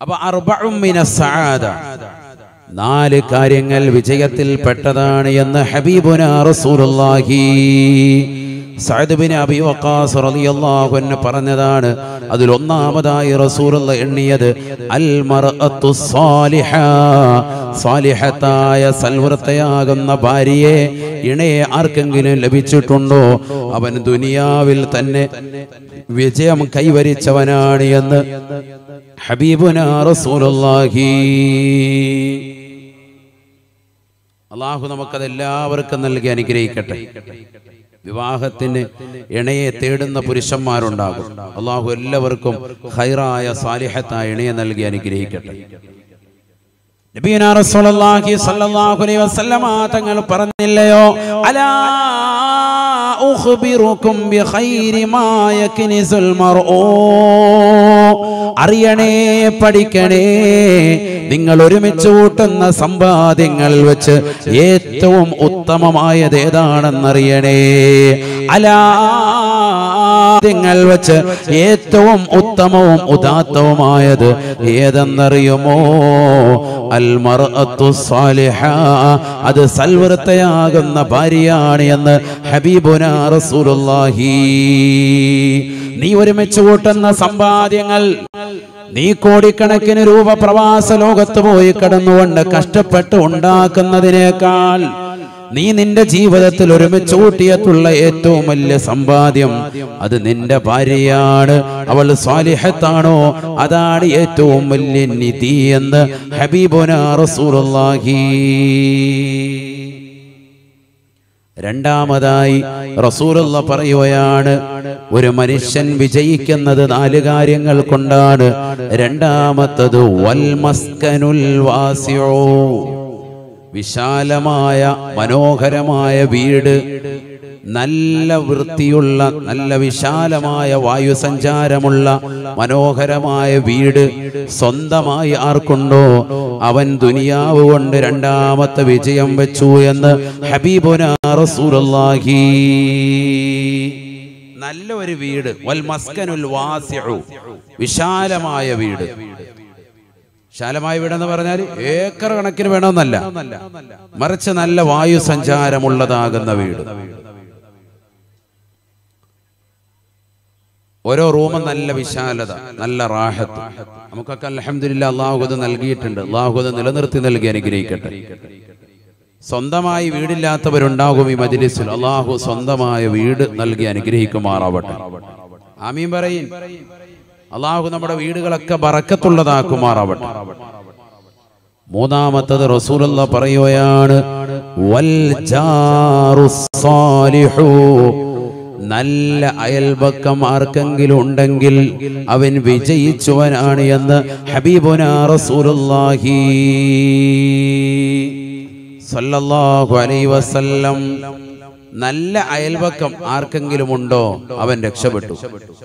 അപ്പൊ അർബഉം മിനസ് സആദ നാല് കാര്യങ്ങൾ വിജയത്തിൽ പെട്ടതാണ് എന്ന് ഹബീബുന റസൂലുള്ളാഹി സഅദ് ബിൻ അബി വഖാസ് റളിയല്ലാഹു അൻഹു പറഞ്ഞതാണ് അതിൽ ഒന്നാമതായി റസൂലുള്ള എണ്ണിയത് അൽ മർഅത്തു സാലിഹ സാലിഹത്തായ സൽവൃത്തയാകുന്ന ഭാര്യയെ ഇണയെ ആർക്കെങ്കിലും ലഭിച്ചിട്ടുണ്ടോ അവൻ ദുനിയാവിൽ തന്നെ വിജയം കൈവരിച്ചവനാണ് എന്ന് ഹബീബുന റസൂലുള്ളാഹി അള്ളാഹു നമുക്കത് എല്ലാവർക്കും നൽകി അനുഗ്രഹിക്കട്ടെ വിവാഹത്തിന് ഇണയെ തേടുന്ന പുരുഷന്മാരുണ്ടാകും അള്ളാഹു എല്ലാവർക്കും ഹൈറായ സാലിഹത്തായ ഇണയെ നൽകി അനുഗ്രഹിക്കട്ടെ നബീന റസൂലുള്ളാഹി സ്വല്ലല്ലാഹു അലൈഹി വസല്ലമ തങ്ങൾ പറഞ്ഞില്ലയോ അലാ ഉഖ്ബിറുക്കും ബിഖൈരി മാ യക്നിസുൽ മർഉ അറിയണേ പഠിക്കണേ നിങ്ങൾ ഒരുമിച്ച് കൂട്ടുന്ന സമ്പാദ്യങ്ങൾ വെച്ച് ഏറ്റവും ഉത്തമമായത് ഏതാണെന്നറിയണേ അലാദ്യങ്ങൾ വെച്ച് ഏറ്റവും ഉത്തമവും ഉദാത്തവുമായത് ഏതെന്നറിയുമോ അൽ മർഅത്തു സാലിഹ അത് സൽവൃത്തയാകുന്ന ഭാര്യയാണ് എന്ന് ഹബീബുന റസൂലുള്ളാഹി നീ ഒരുമിച്ച് കൂട്ടുന്ന സമ്പാദ്യങ്ങൾ നീ കോടിക്കണക്കിന് രൂപ പ്രവാസ ലോകത്ത് പോയി കടന്നുകൊണ്ട് കഷ്ടപ്പെട്ട് ഉണ്ടാക്കുന്നതിനേക്കാൾ നീ നിന്റെ ജീവിതത്തിൽ ഒരുമിച്ച് കൂട്ടിയിട്ടുള്ള ഏറ്റവും വലിയ സമ്പാദ്യം അത് നിന്റെ ഭാര്യയാണ് അവൾ സ്വാലിഹത്താണോ അതാണ് ഏറ്റവും വലിയ നിധി എന്ന് ഹബീബുന റസൂലുള്ളാഹി രണ്ടാമതായി റസൂലുള്ള പറയുകയാണ് ഒരു മനുഷ്യൻ വിജയിക്കുന്നത് നാല് കാര്യങ്ങൾ കൊണ്ടാണ് രണ്ടാമത്തത് വൽ മസ്കനുൽ വാസിയോ വിശാലമായ മനോഹരമായ വീട് നല്ല വൃത്തിയുള്ള നല്ല വിശാലമായ വായുസഞ്ചാരമുള്ള മനോഹരമായ വീട് സ്വന്തമായി ആർക്കുണ്ടോ അവൻ ദുനിയാവ് കൊണ്ട് രണ്ടാമത്തെ വിജയം വെച്ചു എന്ന് ഹബീബുന റസൂലുള്ളാഹി നല്ല ഒരു വീട് വൽ മസ്കനുൽ വാസിഉ വിശാലമായ വീട് വിശാലമായ വീടെന്ന് പറഞ്ഞാൽ ഏക്കർ കണക്കിന് വേണമെന്നല്ല മറിച്ച് നല്ല വായു സഞ്ചാരമുള്ളതാകുന്ന വീട് ഓരോ റൂമും നല്ല വിശാലത നല്ല റാഹത്ത് നമുക്കൊക്കെ അലഹമില്ല അള്ളാഹുദ് നൽകിയിട്ടുണ്ട് അള്ളാഹുദ് നിലനിർത്തി നൽകി അനുഗ്രഹിക്കട്ടെ സ്വന്തമായി വീടില്ലാത്തവരുണ്ടാകും ഈ മജ്ലിസിൽ അള്ളാഹു സ്വന്തമായ വീട് നൽകി അനുഗ്രഹിക്കുമാറാവട്ടെ ആമീൻ പറയും അള്ളാഹു നമ്മുടെ വീടുകളൊക്കെ ബറക്കത്തുള്ളതാക്കുമാറാവട്ടെ മൂന്നാമത്തത് റസൂലുള്ള പറയുകയാണ് വൽ ജാറു സാലിഹു നല്ല അയൽപക്കം ആർക്കെങ്കിലും ഉണ്ടെങ്കിൽ അവൻ വിജയിച്ചവനാണ് എന്ന് ഹബീബുന റസൂലുള്ളാഹി സല്ലല്ലാഹു അലൈഹി വസല്ലം നല്ല അയൽപക്കം ആർക്കെങ്കിലും ഉണ്ടോ അവൻ രക്ഷപ്പെട്ടു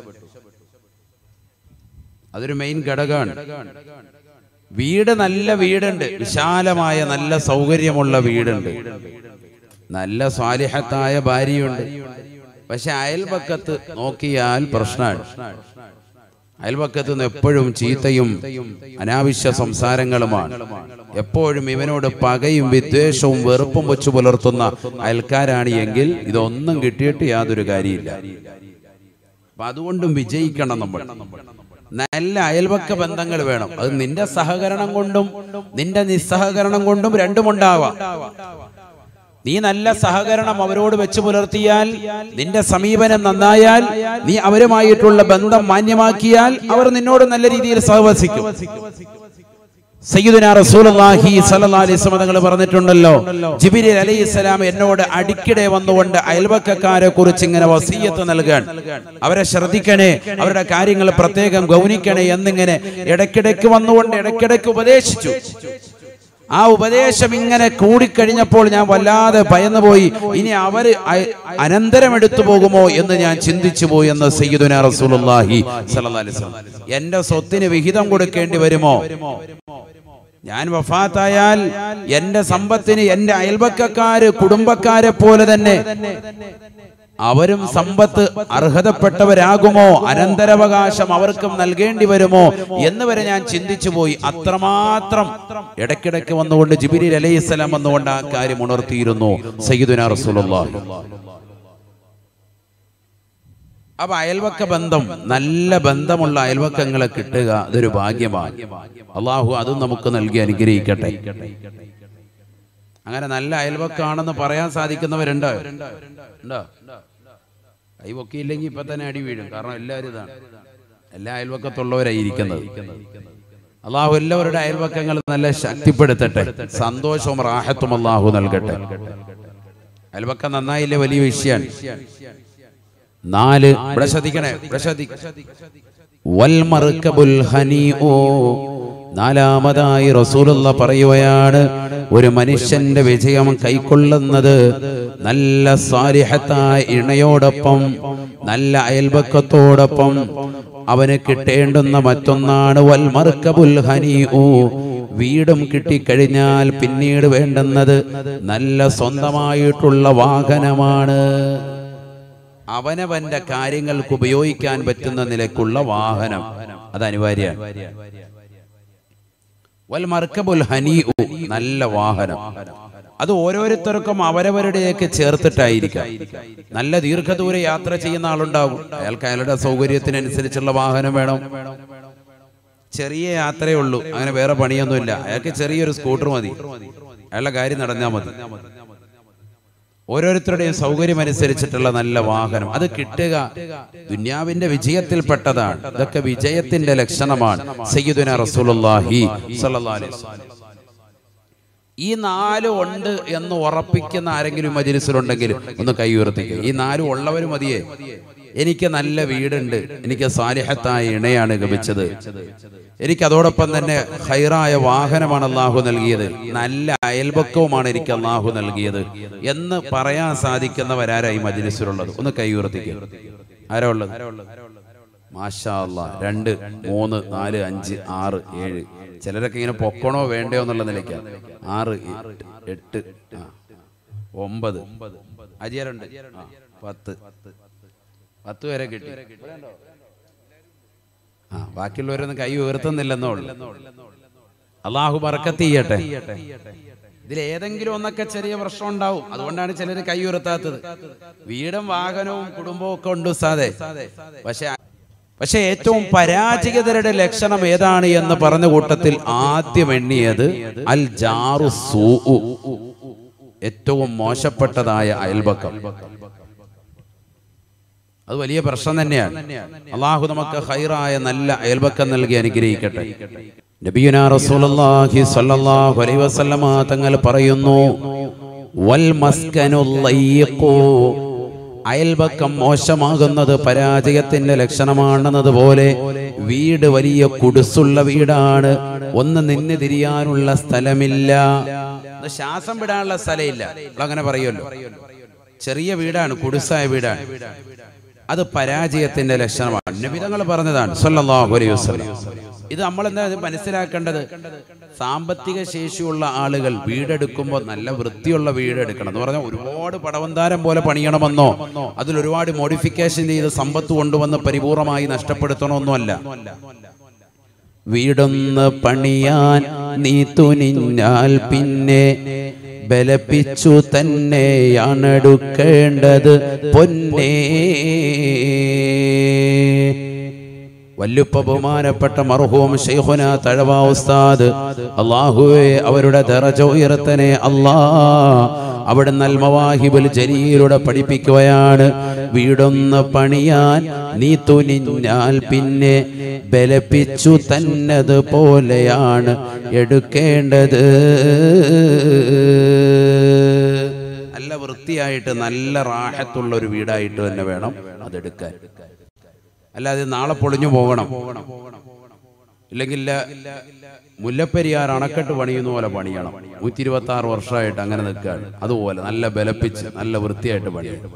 അതൊരു മെയിൻ ഘടകമാണ് വീട് നല്ല വീടുണ്ട് വിശാലമായ നല്ല സൗകര്യമുള്ള വീടുണ്ട് നല്ല സ്വാലിഹത്തായ ഭാര്യയുണ്ട് പക്ഷെ അയൽപക്കത്ത് നോക്കിയാൽ പ്രശ്നമാണ് അയൽപക്കത്ത് നിന്ന് എപ്പോഴും ചീത്തയും അനാവശ്യ സംസാരങ്ങളുമാണ് എപ്പോഴും ഇവനോട് പകയും വിദ്വേഷവും വെറുപ്പും വെച്ചു പുലർത്തുന്ന അയൽക്കാരാണ് എങ്കിൽ ഇതൊന്നും കിട്ടിയിട്ട് യാതൊരു കാര്യമില്ല അപ്പൊ അതുകൊണ്ടും വിജയിക്കണം നമ്മൾ നല്ല അയൽപക്ക ബന്ധങ്ങൾ വേണം അത് നിന്റെ സഹകരണം കൊണ്ടും നിന്റെ നിസ്സഹകരണം കൊണ്ടും രണ്ടുമുണ്ടാവാം നീ നല്ല സഹകരണം അവരോട് വെച്ച് പുലർത്തിയാൽ നിന്റെ സമീപനം നന്നായാൽ നീ അവരുമായിട്ടുള്ള ബന്ധം മാന്യമാക്കിയാൽ അവർ നിന്നോട് നല്ല രീതിയിൽ സഹവസിക്കും സയ്യിദുനാ റസൂലുള്ളാഹി സ്വല്ലല്ലാഹി അലൈഹി വസല്ലം തങ്ങൾ പറഞ്ഞിട്ടുണ്ടല്ലോ ജിബ്രീൽ അലൈഹിസ്സലാം എന്നോട് അടിക്കടെ വന്നുകൊണ്ട് അയൽവക്കക്കാരെ കുറിച്ച് ഇങ്ങനെ വസീയത്ത് നൽകാൻ അവരെ ശ്രദ്ധിക്കണേ അവരുടെ കാര്യങ്ങൾ പ്രത്യേകം ഗൗനിക്കണേ എന്നിങ്ങനെ ഇടയ്ക്കിടയ്ക്ക് വന്നുകൊണ്ട് ഇടയ്ക്കിടയ്ക്ക് ഉപദേശിച്ചു ആ ഉപദേശം ഇങ്ങനെ കൂടിക്കഴിഞ്ഞപ്പോൾ ഞാൻ വല്ലാതെ ഭയന്നുപോയി ഇനി അവര് അയ- അനന്തരം എടുത്തു പോകുമോ എന്ന് ഞാൻ ചിന്തിച്ചു പോയി എന്ന് സയ്യിദുന റസൂലുള്ളാഹി സ്വല്ലല്ലാഹി അലൈഹി വസല്ലം എന്റെ സ്വത്തിന് വിഹിതം കൊടുക്കേണ്ടി വരുമോ ഞാൻ വഫാത്തായാൽ എന്റെ സമ്പത്തിന് എന്റെ അയൽപക്കക്കാര് കുടുംബക്കാരെ പോലെ തന്നെ അവരും സമ്പത്ത് അർഹതപ്പെട്ടവരാകുമോ അനന്തരാവകാശം അവർക്കും നൽകേണ്ടി വരുമോ എന്ന് വരെ ഞാൻ ചിന്തിച്ചു പോയി അത്രമാത്രം ഇടയ്ക്കിടയ്ക്ക് വന്നുകൊണ്ട് ജിബിരി അലൈഹിസ്സലാം വന്നുകൊണ്ട് ആ കാര്യം ഉണർത്തിയിരുന്നു സയ്യിദുന റസൂലുള്ളാഹി അപ്പൊ അയൽവക്ക ബന്ധം നല്ല ബന്ധമുള്ള അയൽവക്കങ്ങളെ കിട്ടുക അതൊരു ഭാഗ്യമാണ് അള്ളാഹു അതും നമുക്ക് നൽകി അനുഗ്രഹിക്കട്ടെ അങ്ങനെ നല്ല അയൽവക്കാണെന്ന് പറയാൻ സാധിക്കുന്നവരുണ്ടോ ഉണ്ടോ കൈ പൊക്കിയില്ലെങ്കിൽ ഇപ്പൊ തന്നെ അടി വീഴും കാരണം എല്ലാവരും ഇതാണ് എല്ലാ അയൽവക്കത്തുള്ളവരായിരിക്കുന്നത് അള്ളാഹു എല്ലാവരുടെ അയൽവക്കങ്ങൾ നല്ല ശക്തിപ്പെടുത്തട്ടെ സന്തോഷവും റാഹത്തും അള്ളാഹു നൽകട്ടെ അയൽവക്കം നന്നായില്ലേ വലിയ വിഷയമാണ് നാല് ഇവിടെ ശ്രദ്ധിക്കണേ ഇവിടെ ശ്രദ്ധിക്ക വൽമർക്കബുൽ ഹനീഉ നാലാമതായി റസൂലുള്ള പറയുകയാണ് ഒരു മനുഷ്യന്റെ വിജയം കൈക്കൊള്ളുന്നത് നല്ല സാലിഹത്തായ ഇണയോടൊപ്പം നല്ല അയൽപക്കത്തോടൊപ്പം അവന് കിട്ടേണ്ടുന്ന മറ്റൊന്നാണ് വൽമർക്കബുൽ ഹനീഉ വീടും കിട്ടിക്കഴിഞ്ഞാൽ പിന്നീട് വേണ്ടുന്നത് നല്ല സ്വന്തമായിട്ടുള്ള വാഹനമാണ് അവനവന്റെ കാര്യങ്ങൾക്ക് ഉപയോഗിക്കാൻ പറ്റുന്ന നിലക്കുള്ള വാഹനം അത് അനിവാര്യമാണ് വൽ മർക്കബുൽ ഹനീഉ നല്ല വാഹനം അത് ഓരോരുത്തർക്കും അവരവരുടെയൊക്കെ ചേർത്തിട്ടായിരിക്കാം നല്ല ദീർഘദൂര യാത്ര ചെയ്യുന്ന ആളുണ്ടാകും അയാൾക്ക് അയാളുടെ സൗകര്യത്തിനനുസരിച്ചുള്ള വാഹനം വേണം ചെറിയ യാത്രയേ ഉള്ളൂ അങ്ങനെ വേറെ പണിയൊന്നുമില്ല അയാൾക്ക് ചെറിയൊരു സ്കൂട്ടർ മതി അയാളുടെ കാര്യം നടന്നാൽ മതി ഓരോരുത്തരുടെയും സൗകര്യം അനുസരിച്ചിട്ടുള്ള നല്ല വാഹനം അത് കിട്ടുക ദുന്യാവിന്റെ വിജയത്തിൽപ്പെട്ടതാണ് ഇതൊക്കെ വിജയത്തിന്റെ ലക്ഷണമാണ് സയ്യിദുന റസൂലുള്ളാഹി സ്വല്ലല്ലാഹി അലൈഹി വസല്ലം. ഈ നാല് ഉണ്ട് എന്ന് ഉറപ്പിക്കുന്ന ആരെങ്കിലും മജിലിസിലുണ്ടെങ്കിൽ ഒന്ന് കൈ ഉയർത്തിക്കുക ഈ നാല് ഉള്ളവർ മതിയേ എനിക്ക് നല്ല വീടുണ്ട് എനിക്ക് സാലിഹത്തായ ഇണയാണ് ലഭിച്ചത് എനിക്ക് അതോടൊപ്പം തന്നെ ഹൈറായ വാഹനമാണ് അള്ളാഹു നൽകിയത് നല്ല അയൽപക്കവുമാണ് എനിക്ക് അള്ളാഹു നൽകിയത് എന്ന് പറയാൻ സാധിക്കുന്നവരാരായി മജിലിസിലുള്ളത് ഒന്ന് കൈ ഉയർത്തിക്കുക ആരാ ഉള്ളത് മാഷാ അല്ലാ രണ്ട് മൂന്ന് നാല് അഞ്ച് ആറ് ഏഴ് ചിലരൊക്കെ ഇങ്ങനെ പൊക്കണോ വേണ്ടയോ എന്നുള്ള നിലയ്ക്കാണ് ആറ് എട്ട്, എട്ട് ആ, ഒമ്പത് അജിയരുണ്ട് ആ, പത്ത് പത്ത് പേരെ കിട്ടി ആ ബാക്കിയുള്ളവരൊന്നും കൈ ഉയർത്തുന്നില്ലെന്നേ ഉള്ളൂ അള്ളാഹു ബർക്കത്ത് ചെയ്യട്ടെ ഇതിൽ ഏതെങ്കിലും ഒന്നൊക്കെ ചെറിയ പ്രശ്നം ഉണ്ടാവും അതുകൊണ്ടാണ് ചിലർ കൈ ഉയർത്താത്തത് വീടും വാഹനവും കുടുംബവും ഒക്കെ ഉണ്ട് സാധേ പക്ഷെ പക്ഷെ ഏറ്റവും പരാജയതരുടെ ലക്ഷണം ഏതാണ് എന്ന് പറഞ്ഞ കൂട്ടത്തിൽ ആദ്യം എണ്ണിയത് അൽ ജാറു സൂ ഏറ്റവും മോശപ്പെട്ടതായ അയൽപക്കം അത് വലിയ പ്രശ്നം തന്നെയാണ് അള്ളാഹു നമുക്ക് ഹൈറായ നല്ല അയൽപക്കം നൽകി അനുഗ്രഹിക്കട്ടെ നബിയുനാ റസൂലുള്ളാഹി സ്വല്ലല്ലാഹു അലൈഹി വസല്ലമ തങ്ങൾ പറയുന്നു വൽ മസ്കനുൽ ലയ്യിഖു അയൽപക്കം മോശമാകുന്നത് പരാജയത്തിന്റെ ലക്ഷണമാണെന്നതുപോലെ വീട് വലിയ കുടുസുള്ള വീടാണ് ഒന്ന് നിന്ന് തിരിയാനുള്ള സ്ഥലമില്ല ഇത് ശ്വാസം വിടാനുള്ള സ്ഥലമില്ല അങ്ങനെ പറയുമല്ലോ ചെറിയ വീടാണ് കുടുസായ വീടാണ് അത് പരാജയത്തിന്റെ ലക്ഷണമാണ് നബിതങ്ങൾ പറഞ്ഞതാണ് സല്ലല്ലാഹു അലൈഹി വസല്ലം ഇത് നമ്മൾ എന്താ ഇത് മനസ്സിലാക്കേണ്ടത് സാമ്പത്തിക ശേഷിയുള്ള ആളുകൾ വീടെടുക്കുമ്പോൾ നല്ല വൃത്തിയുള്ള വീടെടുക്കണം എന്ന് പറഞ്ഞാൽ ഒരുപാട് പടവന്താരം പോലെ പണിയണമെന്നോ അതിൽ ഒരുപാട് മോഡിഫിക്കേഷൻ ചെയ്ത് സമ്പത്ത് കൊണ്ടുവന്ന് പരിപൂർണമായി നഷ്ടപ്പെടുത്തണമെന്നൊന്നുമല്ല വീടൊന്ന് പണിയാൻ നീ തുനിഞ്ഞാൽ പിന്നെ ബലപ്പിച്ചു തന്നെയാണെടുക്കേണ്ടത് പൊന്നേ വല്ലുപ്പ ബഹുമാനപ്പെട്ട മർഹൂം ഷെയ്ഖുന തഴവ ഉസ്താദ് അള്ളാഹുവെ അവരുടെ ദറജ ഉയർത്തനെ അല്ലാ അവിടെ നൽമവാഹിബുൽ ജലീലൂടെ പഠിപ്പിക്കുകയാണ് വീടൊന്ന് പണിയാൻ നീ തുനിഞ്ഞാൽ പിന്നെ ബലപ്പിച്ചു തന്നത് പോലെയാണ് എടുക്കേണ്ടത് നല്ല വൃത്തിയായിട്ട് നല്ല റാഹത്തുള്ള ഒരു വീടായിട്ട് തന്നെ വേണം അതെടുക്കാൻ അല്ലാതെ നാളെ പൊളിഞ്ഞു പോകണം ഇല്ലെങ്കിൽ മുല്ലപ്പെരിയാർ അണക്കെട്ട് പണിയുന്ന പോലെ പണിയണം നൂറ്റി ഇരുപത്തി ആറ് വർഷമായിട്ട് അങ്ങനെ നിൽക്കുകയാണ് അതുപോലെ നല്ല ബലപ്പിച്ച് നല്ല വൃത്തിയായിട്ട് പണിയണം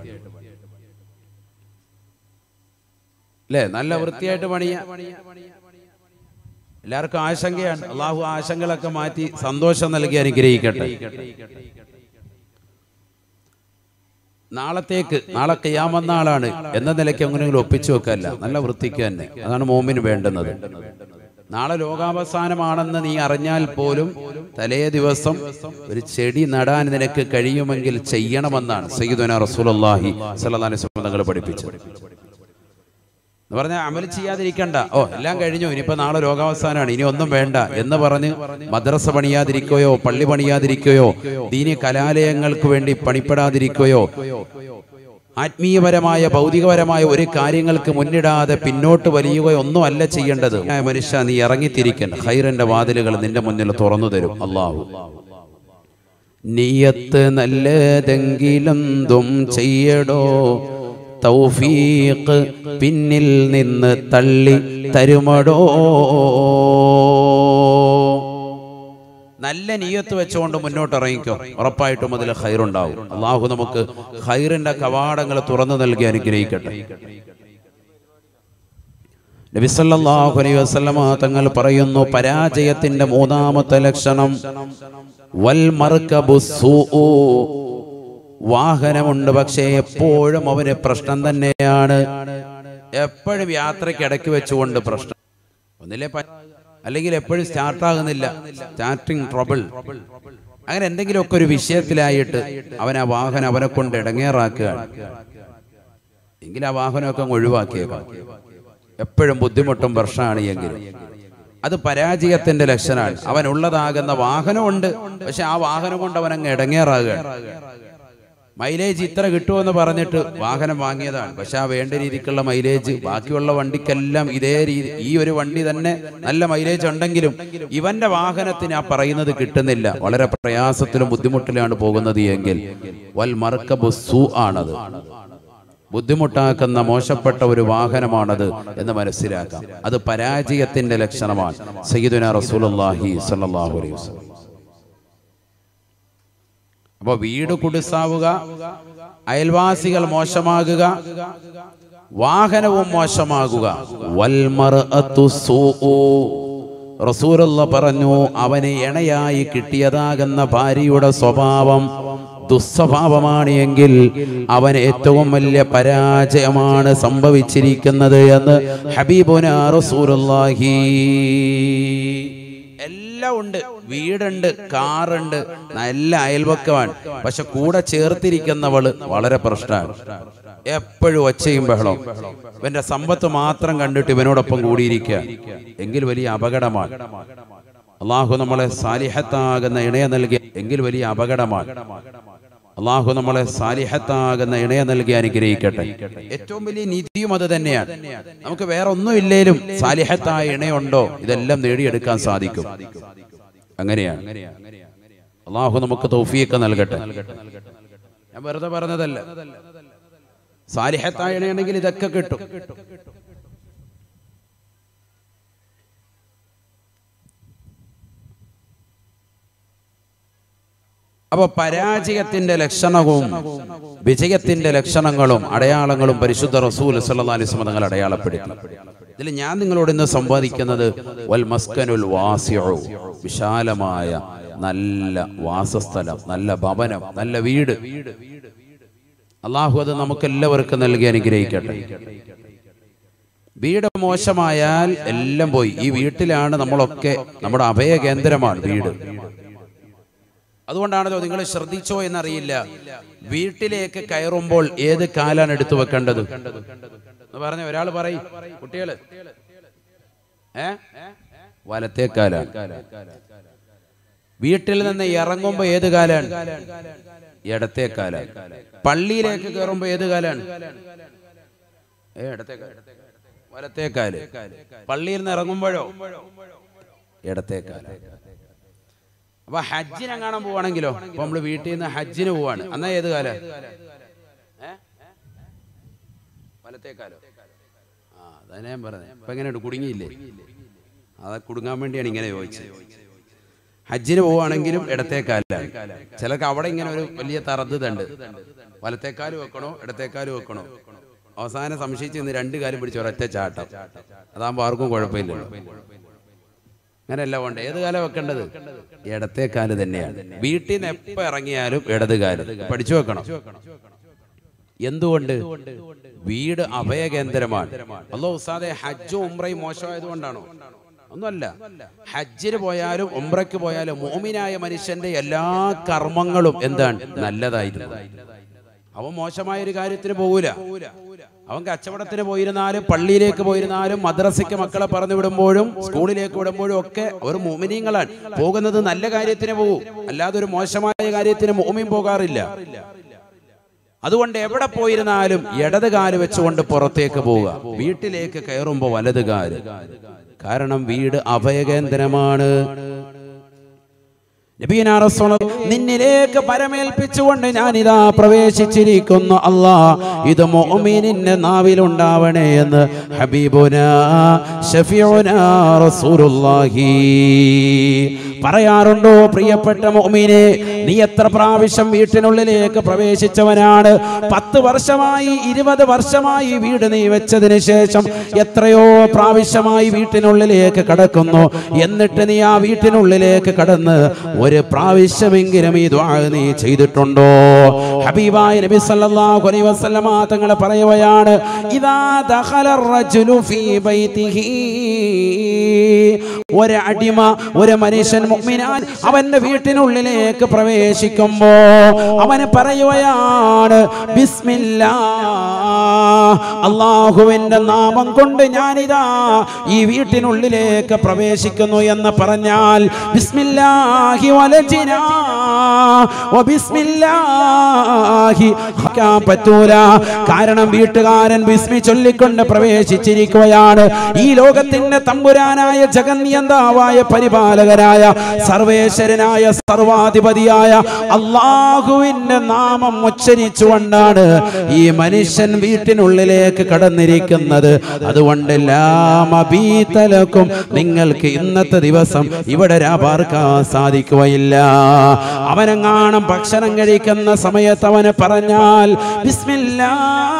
അല്ലേ നല്ല വൃത്തിയായിട്ട് പണിയ എല്ലാവർക്കും ആശങ്കയാണ് അള്ളാഹു ആശങ്കകളൊക്കെ മാറ്റി സന്തോഷം നൽകി അനുഗ്രഹിക്കട്ടെ നാളത്തേക്ക് നാളെ കയ്യാമന്നാളാണ് എന്ന നിലയ്ക്ക് എങ്ങനെയെങ്കിലും ഒപ്പിച്ചു വെക്കല്ല നല്ല വൃത്തിക്ക് തന്നെ അതാണ് മോമിന് വേണ്ടുന്നത് നാളെ ലോകാവസാനമാണെന്ന് നീ അറിഞ്ഞാൽ പോലും തലേ ദിവസം ഒരു ചെടി നടാൻ നിനക്ക് കഴിയുമെങ്കിൽ ചെയ്യണമെന്നാണ് സയ്യിദുന റസൂലുള്ളാഹി സ്വല്ലല്ലാഹി അലൈഹി വസല്ലം തങ്ങൾ പഠിപ്പിച്ചത് എന്ന് പറഞ്ഞാൽ അമൽ ചെയ്യാതിരിക്കണ്ട ഓ എല്ലാം കഴിഞ്ഞു ഇനിയിപ്പോ നാളെ ലോകാവസാനമാണ് ഇനി ഒന്നും വേണ്ട എന്ന് പറഞ്ഞ് മദ്രസ പണിയാതിരിക്കുകയോ പള്ളി പണിയാതിരിക്കുകയോ ദീനി കലാലയങ്ങൾക്ക് വേണ്ടി പണിപ്പെടാതിരിക്കുകയോ ആത്മീയപരമായ ഭൗതികപരമായ ഒരു കാര്യങ്ങൾക്ക് മുന്നിടാതെ പിന്നോട്ട് വലിയുകയോ ഒന്നും അല്ല ചെയ്യേണ്ടത് ആ മനുഷ്യ നീ ഇറങ്ങിത്തിരിക്കൻ ഹൈറിന്റെ വാതിലുകൾ നിന്റെ മുന്നിൽ തുറന്നു തരും അള്ളാഹു നീയത്ത് നല്ലതെങ്കിലെന്തും ചെയ്യടോ തൗഫീഖ് പിന്നിൽ നിന്ന് തള്ളി തരുമടോ നല്ല നീയത്ത് വെച്ചുകൊണ്ട് മുന്നോട്ട് ഇറങ്ങിക്കോ ഉറപ്പായിട്ടും അതിൽ ഹൈറുണ്ടാവും അള്ളാഹു നമുക്ക് ഹൈറിന്റെ കവാടങ്ങൾ തുറന്നു നൽകി അനുഗ്രഹിക്കട്ടെ നബിസല്ലാഹു അലൈഹി വസല്ലമ തങ്ങൾ പറയുന്നു പരാജയത്തിന്റെ മൂന്നാമത്തെ ലക്ഷണം വൽ മർക്കബു സൂഉ. വാഹനമുണ്ട് പക്ഷേ എപ്പോഴും അവന് പ്രശ്നം തന്നെയാണ് എപ്പോഴും യാത്രയ്ക്ക് ഇടയ്ക്ക് വെച്ചുകൊണ്ട് പ്രശ്നം ഒന്നിലെ പ- അല്ലെങ്കിൽ എപ്പോഴും സ്റ്റാർട്ട് ആകുന്നില്ല സ്റ്റാർട്ടിങ് ട്രബിൾ അങ്ങനെ എന്തെങ്കിലുമൊക്കെ ഒരു വിഷയത്തിലായിട്ട് അവൻ ആ വാഹനം അവനെ കൊണ്ട് ഇടങ്ങേറാക്കുകയാണ് എങ്കിൽ ആ വാഹനമൊക്കെ അങ്ങ് ഒഴിവാക്കിയേക്കാം എപ്പോഴും ബുദ്ധിമുട്ടും പ്രശ്നമാണ് എങ്കിൽ അത് പരാജയത്തിന്റെ ലക്ഷണമാണ് അവൻ ഉള്ളതാകുന്ന വാഹനമുണ്ട് പക്ഷെ ആ വാഹനം കൊണ്ട് അവൻ അങ്ങ് ഇടങ്ങേറാകുകയാണ് മൈലേജ് ഇത്ര കിട്ടുമെന്ന് പറഞ്ഞിട്ട് വാഹനം വാങ്ങിയതാണ് പക്ഷെ ആ വേണ്ട രീതിക്കുള്ള മൈലേജ് ബാക്കിയുള്ള വണ്ടിക്കെല്ലാം ഇതേ രീതി ഈ ഒരു വണ്ടി തന്നെ നല്ല മൈലേജ് ഉണ്ടെങ്കിലും ഇവന്റെ വാഹനത്തിന് ആ പറയുന്നത് കിട്ടുന്നില്ല വളരെ പ്രയാസത്തിലും ബുദ്ധിമുട്ടിലാണ് പോകുന്നത് എങ്കിൽ വൽ മർക്കബു സു ആണത് ബുദ്ധിമുട്ടാക്കുന്ന മോശപ്പെട്ട ഒരു വാഹനമാണത് എന്ന് മനസ്സിലാക്കാം അത് പരാജയത്തിന്റെ ലക്ഷണമാണ് സയ്യിദുന റസൂലുള്ളാഹി സ്വല്ലല്ലാഹു അലൈഹി വസല്ലം അപ്പൊ വീട് കുടിസാവുക അയൽവാസികൾ മോശമാകുക വാഹനവും മോശമാകുക വൽമർഅത്തു സൂഉ. റസൂലുള്ള പറഞ്ഞു അവന് ഇണയായി കിട്ടിയതാകുന്ന ഭാര്യയുടെ സ്വഭാവം ദുസ്വഭാവമാണ് എങ്കിൽ അവൻ ഏറ്റവും വലിയ പരാജയമാണ് സംഭവിച്ചിരിക്കുന്നത് എന്ന് ഹബീബുന റസൂലുള്ളാഹി എല്ലാം ഉണ്ട് വീടുണ്ട് കാറുണ്ട് നല്ല അയൽവക്കമാണ് പക്ഷെ കൂടെ ചേർത്തിരിക്കുന്നവള് വളരെ പ്രശ്നമാണ് എപ്പോഴും ഒച്ചയും ബഹളം ഇവന്റെ സമ്പത്ത് മാത്രം കണ്ടിട്ട് ഇവനോടൊപ്പം കൂടിയിരിക്കുക എങ്കിൽ വലിയ അപകടമാണ് അള്ളാഹു നമ്മളെ സാലിഹത്താകുന്ന ഇണയെ നൽകിയ എങ്കിൽ വലിയ അപകടമാണ് അള്ളാഹു നമ്മളെ സാലിഹത്താകുന്ന ഇണയെ നൽകി അനുഗ്രഹിക്കട്ടെ ഏറ്റവും വലിയ നിധിയും അത് തന്നെയാണ് നമുക്ക് വേറെ ഒന്നും ഇല്ലേലും സാലിഹത്തായ ഇണയുണ്ടോ ഇതെല്ലാം നേടിയെടുക്കാൻ സാധിക്കും അങ്ങനെയാണ് അള്ളാഹു നമുക്ക് തൗഫീഖ് നൽകട്ടെ ഞാൻ വെറുതെ പറഞ്ഞതല്ല സാലിഹത്തായ ഇണയാണെങ്കിൽ ഇതൊക്കെ കിട്ടും അപ്പൊ പരാജയത്തിന്റെ ലക്ഷണവും വിജയത്തിന്റെ ലക്ഷണങ്ങളും അടയാളങ്ങളും പരിശുദ്ധ റസൂൽ സല്ലല്ലാഹു അലൈഹി വസല്ലം തങ്ങൾ അടയാളപ്പെടുത്തി ഇതിൽ ഞാൻ നിങ്ങളോട് ഇന്ന് സംവാദിക്കുന്നത് വൽ മസ്കനുൽ വാസിഉ വിശാലമായ നല്ല വാസസ്ഥലം നല്ല ഭവനം നല്ല വീട് അള്ളാഹു അത് നമുക്ക് എല്ലാവർക്കും നൽകി അനുഗ്രഹിക്കട്ടെ വീട് മോശമായാൽ എല്ലാം പോയി ഈ വീട്ടിലാണ് നമ്മളൊക്കെ നമ്മുടെ അഭയ കേന്ദ്രമാണ് വീട് അതുകൊണ്ടാണല്ലോ നിങ്ങൾ ശ്രദ്ധിച്ചോ എന്നറിയില്ല വീട്ടിലേക്ക് കയറുമ്പോൾ ഏത് കാലാണ് എടുത്തു വെക്കേണ്ടത് എന്ന് പറഞ്ഞ ഒരാൾ പറയും കുട്ടികള് ഏ വലത്തെ കാലാണ് വീട്ടിൽ നിന്ന് ഇറങ്ങുമ്പോ ഏത് കാലാണ് ഇടത്തെ കാലാണ് പള്ളിയിലേക്ക് കയറുമ്പോ ഏത് കാലാണ് ഏ ഇടത്തെ കാല്. വലത്തെ കാല് പള്ളിയിൽ നിന്ന് ഇറങ്ങുമ്പോഴോ ഇടത്തെ കാല് അപ്പൊ ഹജ്ജിനെ കാണാൻ പോവാണെങ്കിലോ അപ്പൊ നമ്മള് വീട്ടിൽ നിന്ന് ഹജ്ജിന് പോവാണ് എന്നാ ഏത് കാല വലത്തേക്കാലോ ആ അതാ ഞാൻ പറഞ്ഞത് ഇപ്പൊ എങ്ങനെയുണ്ട് കുടുങ്ങിയില്ലേ അത് കുടുങ്ങാൻ വേണ്ടിയാണ് ഇങ്ങനെ ചോദിച്ചത് ഹജ്ജിന് പോവാണെങ്കിലും ഇടത്തേക്കാലാണ് ചിലർക്ക് അവിടെ ഇങ്ങനെ ഒരു വലിയ തറദ്ദുണ്ട് വലത്തേക്കാല് വെക്കണോ ഇടത്തേക്കാല് വെക്കണോ അവസാനം സംശയിച്ച് ഇന്ന് രണ്ട് കാലും പിടിച്ച് ഒരൊറ്റ ചാട്ടം അതാകുമ്പോ ആർക്കും കുഴപ്പമില്ലല്ലോ അങ്ങനെയല്ല വേണ്ട ഏത് കാലം വെക്കേണ്ടത് ഇടത്തെ കാല് തന്നെയാണ് വീട്ടിൽ നിന്ന് എപ്പോ ഇറങ്ങിയാലും ഇടത് കാല് പഠിച്ചു വെക്കണം എന്തുകൊണ്ട് വീട് അഭയകേന്ദ്രമാണ് അല്ലോ ഉസ്താദെ ഹജ്ജും ഉംറയും മോശമായതുകൊണ്ടാണോ ഒന്നുമല്ല ഹജ്ജിന് പോയാലും ഉംറയ്ക്ക് പോയാലും മോമിനായ മനുഷ്യന്റെ എല്ലാ കർമ്മങ്ങളും എന്താണ് നല്ലതായിരുന്നു അവൻ മോശമായ ഒരു കാര്യത്തിന് പോകൂല അവൻ കച്ചവടത്തിന് പോയിരുന്നാലും പള്ളിയിലേക്ക് പോയിരുന്നാലും മദ്രസയ്ക്ക് മക്കളെ പറഞ്ഞു വിടുമ്പോഴും സ്കൂളിലേക്ക് വിടുമ്പോഴും ഒക്കെ ഒരു മോമിനിയങ്ങളാണ് പോകുന്നത് നല്ല കാര്യത്തിന് പോകും അല്ലാതെ ഒരു മോശമായ കാര്യത്തിന് മോമിൻ പോകാറില്ല അതുകൊണ്ട് എവിടെ പോയിരുന്നാലും ഇടത് കാല് വെച്ചുകൊണ്ട് പുറത്തേക്ക് പോവുക വീട്ടിലേക്ക് കയറുമ്പോ വലത് കാല് കാരണം വീട് അഭയകേന്ദ്രമാണ് നബീന റസൂൽ നിന്നിലേക്ക് പരമേൽപ്പിച്ചുകൊണ്ട് ഞാൻ ഇതാ പ്രവേശിച്ചിരിക്കുന്നു അല്ലാ ഇത് മുഅ്മിനിന്റെ നാവിലുണ്ടാവണേ എന്ന് ഹബീബുന ഷഫീഉന റസൂലുള്ളാഹി പറയാറുണ്ടോ പ്രിയപ്പെട്ട മുഅ്മിനെ നീ എത്ര പ്രാവശ്യം വീട്ടിനുള്ളിലേക്ക് പ്രവേശിച്ചവനാണ് പത്ത് വർഷമായി ഇരുപത് വർഷമായി വീട് നീ വെച്ചതിന് ശേഷം എത്രയോ പ്രാവശ്യമായി വീട്ടിനുള്ളിലേക്ക് കടക്കുന്നു എന്നിട്ട് നീ ആ വീട്ടിനുള്ളിലേക്ക് കടന്ന് ഒരു പ്രാവശ്യമെങ്കിലും ഈ ദ്വാ നീ ചെയ്തിട്ടുണ്ടോ ഹബീബായ നബി സല്ലല്ലാഹു അലൈഹി വസല്ലമ തങ്ങൾ പറയുകയാണ് ഇദാ ദഖല റജുലു ഫീ ബൈതിഹി ഒരു അടിമ ഒരു മനുഷ്യൻ മുഅ്മിനാൻ അവന്റെ വീട്ടിനുള്ളിലേക്ക് പ്രവേശിക്കുമ്പോ അവന് പറയുകയാണ് ബിസ്മില്ലാ അള്ളാഹുവിന്റെ നാമം കൊണ്ട് ഞാനിതാ ഈ വീട്ടിനുള്ളിലേക്ക് പ്രവേശിക്കുന്നു എന്ന് പറഞ്ഞാൽ ബിസ്മില്ലാഹി വലജിനാ വബിസ്മില്ലാഹി ഹക്കാൻ പറ്റൂല കാരണം വീട്ടുകാരൻ ബിസ്മി ചൊല്ലിക്കൊണ്ട് പ്രവേശിച്ചിരിക്കുകയാണ് ഈ ലോകത്തിന്റെ തമ്പുരാനായ ജഗന്യന്താവായ പരിപാലകനായ സർവേശ്വരനായ സർവാധിപതിയായ അള്ളാഹുവിന്റെ നാമം ഉച്ചരിച്ചുകൊണ്ടാണ് ഈ മനുഷ്യൻ വീട്ടിനുള്ളിലേക്ക് കടന്നിരിക്കുന്നത് അതുകൊണ്ട് ലാമബീതലക്കും നിങ്ങൾക്ക് ഇന്നത്തെ ദിവസം ഇവിടെ രാപാർക്കാൻ സാധിക്കുകയില്ല അവനെങ്ങാണം ഭക്ഷണം കഴിക്കുന്ന സമയത്ത് അവന് പറഞ്ഞാൽ ബിസ്മില്ലാ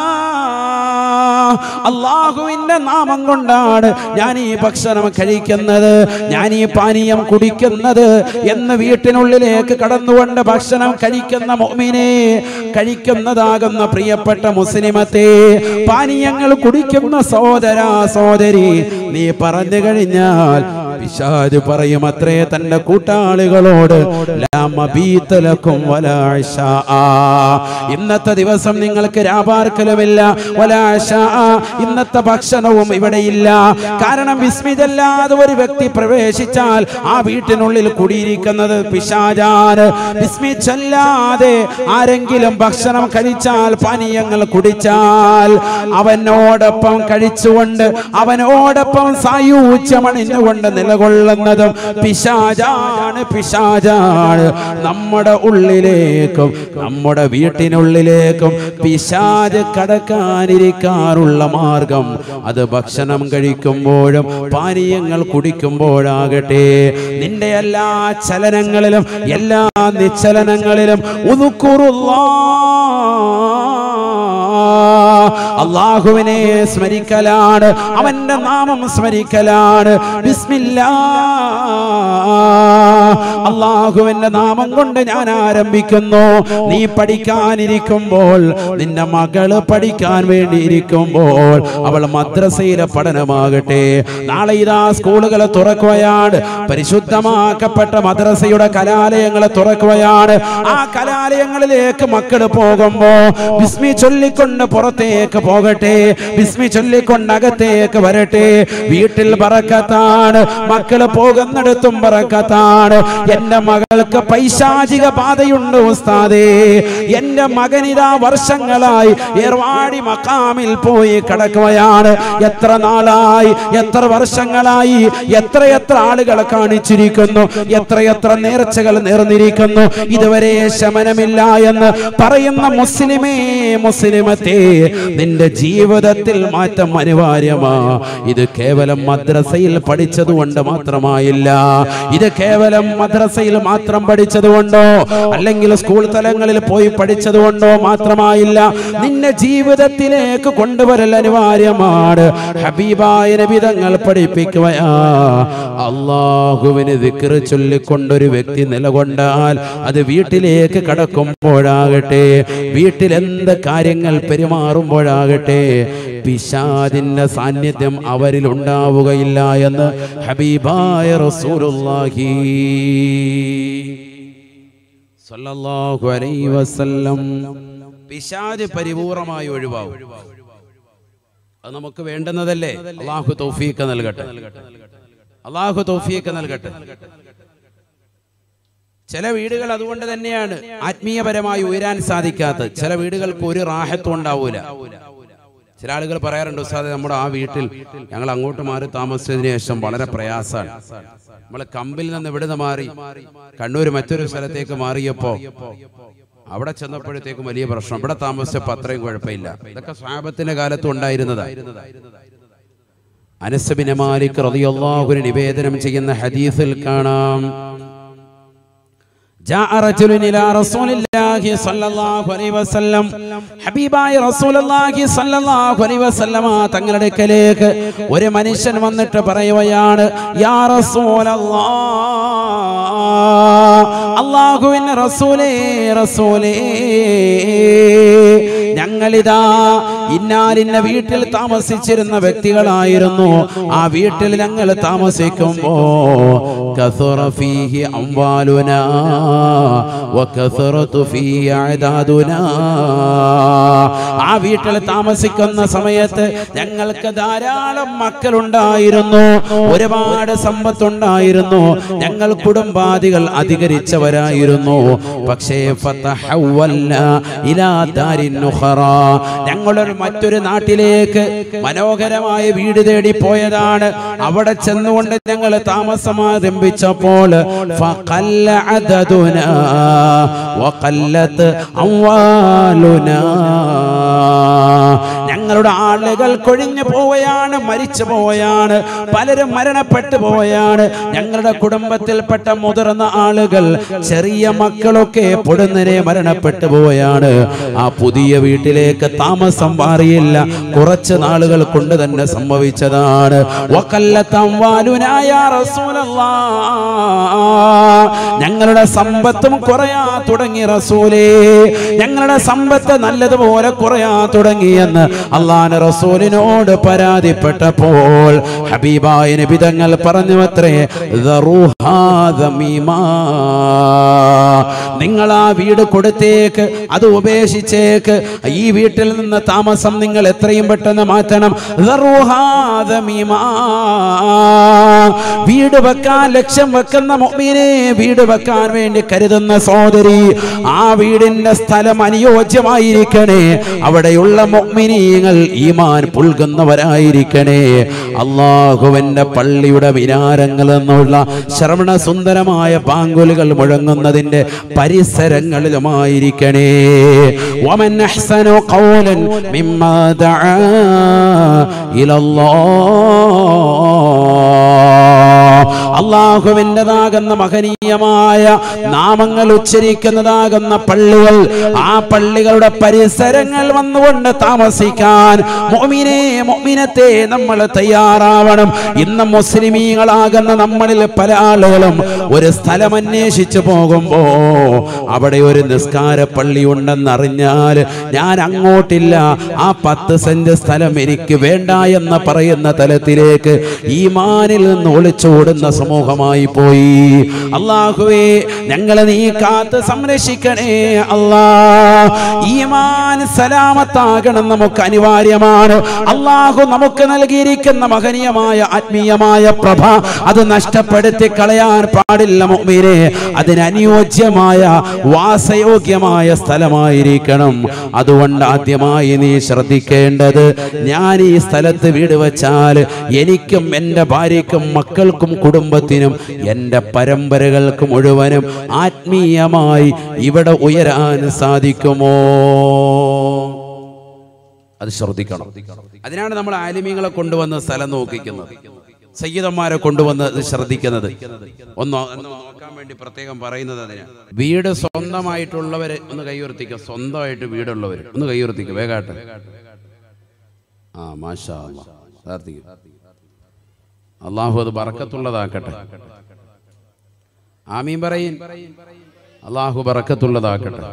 അള്ളാഹുവിന്റെ നാമം കൊണ്ടാണ് ഞാൻ ഈ ഭക്ഷണം കഴിക്കുന്നത് ഞാൻ ഈ പാനീയം കുടിക്കുന്നത് എന്ന് വീട്ടിനുള്ളിലേക്ക് കടന്നുകൊണ്ട് ഭക്ഷണം കഴിക്കുന്ന മോമിനെ കഴിക്കുന്നതാകുന്ന പ്രിയപ്പെട്ട മുസ്ലിമത്തെ പാനീയങ്ങൾ കുടിക്കുന്ന സഹോദര സഹോദരി നീ പറഞ്ഞു കഴിഞ്ഞാൽ പിശാജ് പറയും അത്രേ തന്റെ കൂട്ടാളികളോട് ലാമബീത്തലക്കും വലാശാ ഇന്നത്തെ ദിവസം നിങ്ങൾക്ക് രാപാർക്കലുമില്ല വലാശാ ഇന്നത്തെ ഭക്ഷണവും ഇവിടെയില്ല കാരണം വിസ്മിതല്ലാതെ ഒരു വ്യക്തി പ്രവേശിച്ചാൽ ആ വീട്ടിനുള്ളിൽ കുടിയിരിക്കുന്നത് പിശാജാണ് വിസ്മിച്ചല്ലാതെ ആരെങ്കിലും ഭക്ഷണം കഴിച്ചാൽ പാനീയങ്ങൾ കുടിച്ചാൽ അവനോടൊപ്പം കഴിച്ചുകൊണ്ട് അവനോടൊപ്പം സായൂജ്യമണിഞ്ഞുകൊണ്ട് നിലകൊള്ളുന്നതും പിശാജാണ് പിശാജാണ് നമ്മുടെ ഉള്ളിലേക്കും നമ്മുടെ വീട്ടിനുള്ളിലേക്കും പിശാജ് കടക്കാനിരിക്കാറുള്ള മാർഗം അത് ഭക്ഷണം കഴിക്കുമ്പോഴും പാനീയങ്ങൾ കുടിക്കുമ്പോഴാകട്ടെ നിന്റെ എല്ലാ ചലനങ്ങളിലും എല്ലാ നിശ്ചലനങ്ങളിലും അള്ളാഹുവിനെ സ്മരിക്കലാണ് അവന്റെ നാമം സ്മരിക്കലാണ് ബിസ്മില്ലാ അള്ളാഹുവിന്റെ നാമം കൊണ്ട് ഞാൻ ആരംഭിക്കുന്നു നീ പഠിക്കാനിരിക്കുമ്പോൾ നിന്റെ മകള് പഠിക്കാൻ വേണ്ടി ഇരിക്കുമ്പോൾ അവൾ മദ്രസയിലെ പഠനമാകട്ടെ നാളെ ഇതാ സ്കൂളുകൾ തുറക്കുകയാണ് പരിശുദ്ധമാക്കപ്പെട്ട മദ്രസയുടെ കലാലയങ്ങൾ തുറക്കുകയാണ് ആ കലാലയങ്ങളിലേക്ക് മക്കൾ പോകുമ്പോ ബിസ്മി ചൊല്ലിക്കൊണ്ട് പുറത്തേക്ക് പോകട്ടെ ബിസ്മി ചൊല്ലിക്കൊണ്ട് അകത്തേക്ക് വരട്ടെ വീട്ടിൽ പറക്കത്താണ് മക്കള് പോകുന്നിടത്തും പറക്കത്താണ് എന്റെ മകൾക്ക് പൈശാചിക ബാധയുണ്ട് ഉസ്താദേ എന്റെ മകനിതാ വർഷങ്ങളായി ഏർവാടി മക്കാമിൽ പോയി കിടക്കുകയാണ് എത്ര നാളായി എത്ര വർഷങ്ങളായി എത്രയെത്ര ആളുകളെ കാണിച്ചിരിക്കുന്നു എത്രയെത്ര നേർച്ചകൾ നേർന്നിരിക്കുന്നു ഇതുവരെ ശമനമില്ല എന്ന് പറയുന്ന മുസ്ലിമേ മുസ്ലിമത്തെ നിന്റെ ജീവിതത്തിൽ മാറ്റം അനിവാര്യമാ ഇത് കേവലം മദ്രസയിൽ പഠിച്ചതുകൊണ്ട് മാത്രമായില്ല ഇത് കേവലം മദ്രസ മദ്രസയിൽ മാത്രം പഠിച്ചതുകൊണ്ടോ അല്ലെങ്കിൽ സ്കൂൾ തലങ്ങളിൽ പോയി പഠിച്ചതുകൊണ്ടോ മാത്രമായില്ല നിന്നെ ജീവിതത്തിലേക്ക് കൊണ്ടുവരൽ അനിവാര്യമാണ് ഹബീബായ നബിതങ്ങൾ പഠിപ്പിക്കുകയാ അള്ളാഹുവിന് ദിക്റ് ചൊല്ലിക്കൊണ്ടൊരു വ്യക്തി നിലകൊണ്ടാൽ അത് വീട്ടിലേക്ക് കടക്കുമ്പോഴാകട്ടെ വീട്ടിൽ എന്ത് കാര്യങ്ങൾ പെരുമാറുമ്പോഴാകട്ടെ പിശാദിന്റെ സാന്നിധ്യം അവരിൽ ഉണ്ടാവുകയില്ല എന്ന് ഹബീബായ റസൂലുള്ളാഹി സ്വല്ലല്ലാഹു അലൈഹി വസല്ലം പിശാദ് പരിപൂർണമായി ഒഴിവാകും അത് നമുക്ക് വേണ്ടുന്നതല്ലേ അള്ളാഹു തൗഫീഖ് നൽകട്ടെ അള്ളാഹു തൗഫീഖ് നൽകട്ടെ ചില വീടുകൾ അതുകൊണ്ട് തന്നെയാണ് ആത്മീയപരമായി ഉയരാൻ സാധിക്കാത്തത് ചില വീടുകൾക്ക് ഒരു റാഹത്തും ഉണ്ടാവൂല ചില ആളുകൾ പറയാറുണ്ട് ഉസ്താദെ നമ്മുടെ ആ വീട്ടിൽ ഞങ്ങൾ അങ്ങോട്ട് മാറി താമസിച്ചതിന് ശേഷം വളരെ പ്രയാസമാണ് നമ്മൾ കമ്പിൽ നിന്ന് ഇവിടുന്ന് മാറി കണ്ണൂർ മറ്റൊരു സ്ഥലത്തേക്ക് മാറിയപ്പോ അവിടെ ചെന്നപ്പോഴത്തേക്കും വലിയ പ്രശ്നം ഇവിടെ താമസിച്ചപ്പോ അത്രയും കുഴപ്പമില്ല ഇതൊക്കെ സ്വാപത്തിന്റെ കാലത്തും ഉണ്ടായിരുന്നതാ അനസബിന് മാലിക് റളിയല്ലാഹുവിന് നിവേദനം ചെയ്യുന്ന ഹദീസിൽ കാണാം جاء رجل إلى رسول الله صلى الله عليه وسلم ഹബീബായ റസൂലുള്ളാഹി സ്വല്ലല്ലാഹു അലൈഹി വസല്ലമ തങ്ങളുടെ അടുക്കലേക്ക് ഒരു മനുഷ്യൻ വന്നിട്ട് പറയുകയാണ് യാ റസൂലല്ലാഹ് അല്ലാഹുവിന്റെ റസൂലേ റസൂലേ ഞങ്ങളിതാ ഇന്നാലിന്ന വീട്ടിൽ താമസിച്ചിരുന്ന വ്യക്തികളായിരുന്നു ആ വീട്ടിൽ ഞങ്ങൾ താമസിക്കുമ്പോ കസുറ ഫീഹി അംവാലുനാ വകസുറതു ഫീ അഅദാദുനാ ആ വീട്ടിൽ താമസിക്കുന്ന സമയത്ത് ഞങ്ങൾക്ക് ധാരാളം മക്കളുണ്ടായിരുന്നു ഒരുപാട് സമ്പത്തുണ്ടായിരുന്നു ഞങ്ങൾ കുടുംബാദികൾ അധികരിച്ചവരായിരുന്നു പക്ഷേ ഫതഹവ്വൽന ഇലാ ദാരിൻ ഉഖറ ഞങ്ങളൊരു മറ്റൊരു നാട്ടിലേക്ക് മനോഹരമായ വീട് തേടി പോയതാണ് അവിടെ ചെന്നുകൊണ്ട് ഞങ്ങൾ താമസം ആരംഭിച്ചപ്പോൾ ഫഖല്ല അദദുനാ വഖല്ലത്ത് അംവാലുനാ ഞങ്ങളുടെ ആളുകൾ കൊഴിഞ്ഞു പോവുകയാണ് മരിച്ചു പോവുകയാണ് പലരും മരണപ്പെട്ടു പോവുകയാണ് ഞങ്ങളുടെ കുടുംബത്തിൽപ്പെട്ട മുതിർന്ന ആളുകൾ ചെറിയ മക്കളൊക്കെ പൊടുന്നനെ മരണപ്പെട്ടു പോവുകയാണ് ആ പുതിയ വീട്ടിലേക്ക് താമസം മാറിയില്ല കുറച്ച് നാളുകൾ കൊണ്ട് തന്നെ സംഭവിച്ചതാണ് വക്കല്ലത്തംവാലുനായ റസൂലല്ലാ. ഞങ്ങളുടെ സമ്പത്തും കുറയാ തുടങ്ങി റസൂലേ ഞങ്ങളുടെ സമ്പത്ത് നല്ലതുപോലെ കുറയാ തുടങ്ങിയെന്ന് അള്ളാൻ റസൂലിനോട് പരാതിപ്പെട്ടപ്പോൾ ഹബീബായ നബിതങ്ങൾ പറഞ്ഞു അത്രേ "ദറുഹാ ദമീമാ." നിങ്ങൾ ആ വീട് കൊടുത്തേക്ക് അത് ഉപേക്ഷിച്ചേക്ക് ഈ വീട്ടിൽ നിന്ന് താമസം നിങ്ങൾ എത്രയും പെട്ടെന്ന് മാറ്റണം ദറുഹാ ദമീമാ. വീട് വെക്കാൻ ലക്ഷ്യം വെക്കുന്ന മുഅ്മിനെ വീട് വെക്കാൻ വേണ്ടി കരുതുന്ന സഹോദരി ആ വീടിന്റെ സ്ഥലം അനുയോജ്യമായിരിക്കണേ അവിടെയുള്ള മുഅ്മിനീങ്ങൾ ഈമാൻ പുൽകുന്നവരായിരിക്കണേ അള്ളാഹുവിന്റെ പള്ളിയുടെ വിനാരങ്ങളിൽ നിന്നുള്ള ശ്രവണ സുന്ദരമായ പാങ്കുലുകൾ മുഴങ്ങുന്നതിന്റെ പരിസരങ്ങളിലുമായിരിക്കണേ വമൻ അഹ്സനു ഖൗലൻ മിമ്മാ ദആ ഇലല്ലാഹ് അള്ളാഹുവിൻ്റെതാകുന്ന മഹനീയമായ നാമങ്ങൾ ഉച്ചരിക്കുന്നതാകുന്ന പള്ളികൾ ആ പള്ളികളുടെ പരിസരങ്ങൾ വന്നുകൊണ്ട് താമസിക്കാൻ മൊമിനെ മൊമിനത്തെ നമ്മൾ തയ്യാറാവണം ഇന്ന് മുസ്ലിമീങ്ങളാകുന്ന നമ്മളിൽ പല ആളുകളും ഒരു സ്ഥലം അന്വേഷിച്ചു പോകുമ്പോ അവിടെ ഒരു നിസ്കാര പള്ളി ഉണ്ടെന്നറിഞ്ഞാൽ ഞാൻ അങ്ങോട്ടില്ല ആ പത്ത് സെന്റ് സ്ഥലം എനിക്ക് വേണ്ട എന്ന് പറയുന്ന തലത്തിലേക്ക് ഈമാനിൽ നിന്ന് ഒളിച്ചോടുന്ന സമൂഹമായി പോയി അള്ളാഹുവേ ഞങ്ങളെ നീ കാത്ത് സംരക്ഷിക്കണേ അല്ലാ ഈമാൻ സലാമത്താകണം നമുക്ക് അനിവാര്യമാണ് അള്ളാഹു നമുക്ക് നൽകിയിരിക്കുന്ന മഹനീയമായ ആത്മീയമായ പ്രഭ അത് നഷ്ടപ്പെടുത്തി കളയാൻ പാടില്ല മുഅ്മിനെ അതിനനുയോജ്യമായ വാസയോഗ്യമായ സ്ഥലമായിരിക്കണം അതുകൊണ്ട് ആദ്യമായി നീ ശ്രദ്ധിക്കേണ്ടത് ഞാൻ ഈ സ്ഥലത്ത് വീട് വെച്ചാൽ എനിക്കും എൻ്റെ ഭാര്യയ്ക്കും മക്കൾക്കും കുടുംബത്തിനും എൻ്റെ പരമ്പരകൾക്ക് മുഴുവനും ആത്മീയമായി ഇവിടെ ഉയരാൻ സാധിക്കുമോ അത് ശ്രദ്ധിക്കണം അതിനാണ് നമ്മൾ ആലിമീങ്ങളെ കൊണ്ടുവന്ന് സ്ഥലം നോക്കിക്കുന്നത് സയ്യിദന്മാരെ കൊണ്ടുവന്ന് ഇത് ശ്രദ്ധിക്കുന്നത് ഒന്ന് ഒന്ന് നോക്കാൻ വേണ്ടി പ്രത്യേകം പറയുന്നത് അതിന് വീട് സ്വന്തമായിട്ടുള്ളവര് ഒന്ന് കൈയുയർത്തിക്കുക സ്വന്തമായിട്ട് വീടുള്ളവര് ഒന്ന് കൈയുയർത്തിക്കുക വേഗാട്ടെ ആ മാഷാ അല്ലാ. പ്രാർത്ഥിക്കുക അള്ളാഹു അത് ബറക്കത്തുള്ളതാക്കട്ടെ ആമീൻ പറയും അള്ളാഹു ബറക്കത്തുള്ളതാക്കട്ടെ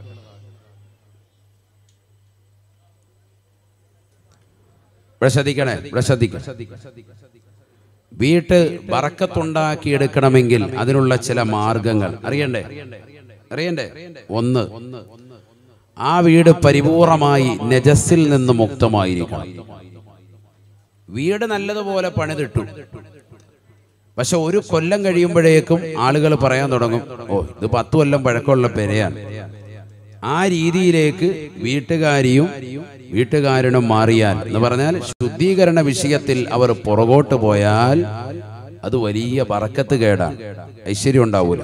ഇവിടെ ശ്രദ്ധിക്കണേ ഇവിടെ ശ്രദ്ധിക്കണം വീട്ട് ബറക്കത്തുണ്ടാക്കിയെടുക്കണമെങ്കിൽ അതിനുള്ള ചില മാർഗങ്ങൾ അറിയണ്ടേ അറിയണ്ടേ ഒന്ന് ആ വീട് പരിപൂർണമായി നജസ്സിൽ നിന്ന് മുക്തമായിരിക്കണം വീട് നല്ലതുപോലെ പണിതിട്ടു പക്ഷെ ഒരു കൊല്ലം കഴിയുമ്പോഴേക്കും ആളുകൾ പറയാൻ തുടങ്ങും ഓ ഇത് പത്ത് കൊല്ലം പഴക്കമുള്ള പെരയാണ് ആ രീതിയിലേക്ക് വീട്ടുകാരിയും വീട്ടുകാരനും മാറിയാൽ എന്ന് പറഞ്ഞാൽ ശുദ്ധീകരണ വിഷയത്തിൽ അവർ പുറകോട്ട് പോയാൽ അത് വലിയ പറക്കത്ത് കേടാണ് ഐശ്വര്യം ഉണ്ടാവൂല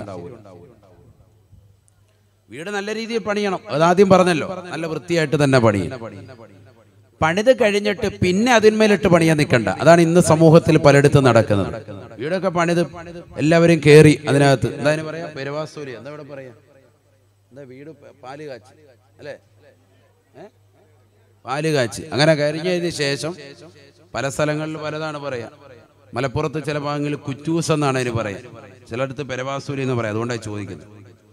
വീട് നല്ല രീതിയിൽ പണിയണം അതാദ്യം പറഞ്ഞല്ലോ നല്ല വൃത്തിയായിട്ട് തന്നെ പണിയും പണിത് കഴിഞ്ഞിട്ട് പിന്നെ അതിന്മേലിട്ട് പണിയാൻ നിൽക്കണ്ട അതാണ് ഇന്ന് സമൂഹത്തിൽ പലയിടത്തും നടക്കുന്നത് വീടൊക്കെ പണിത് എല്ലാവരും കേറി അതിനകത്ത് എന്താ അതിന് പറയാ പെരുവാസൂരി എന്താ ഇവിടെ പറയാ എന്താ വീട് പ- പാല് കാച്ചി അല്ലേ ഏ? പാല് കാച്ചി അങ്ങനെ കഴിഞ്ഞതിന് ശേഷം പല സ്ഥലങ്ങളിൽ പലതാണ് പറയാ മലപ്പുറത്ത് ചില ഭാഗങ്ങളിൽ കുറ്റൂസ് എന്നാണ് അതിന് പറയാ ചിലയിടത്ത് പെരവാസൂരി എന്ന് പറയാം അതുകൊണ്ടാണ് ചോദിക്കുന്നത്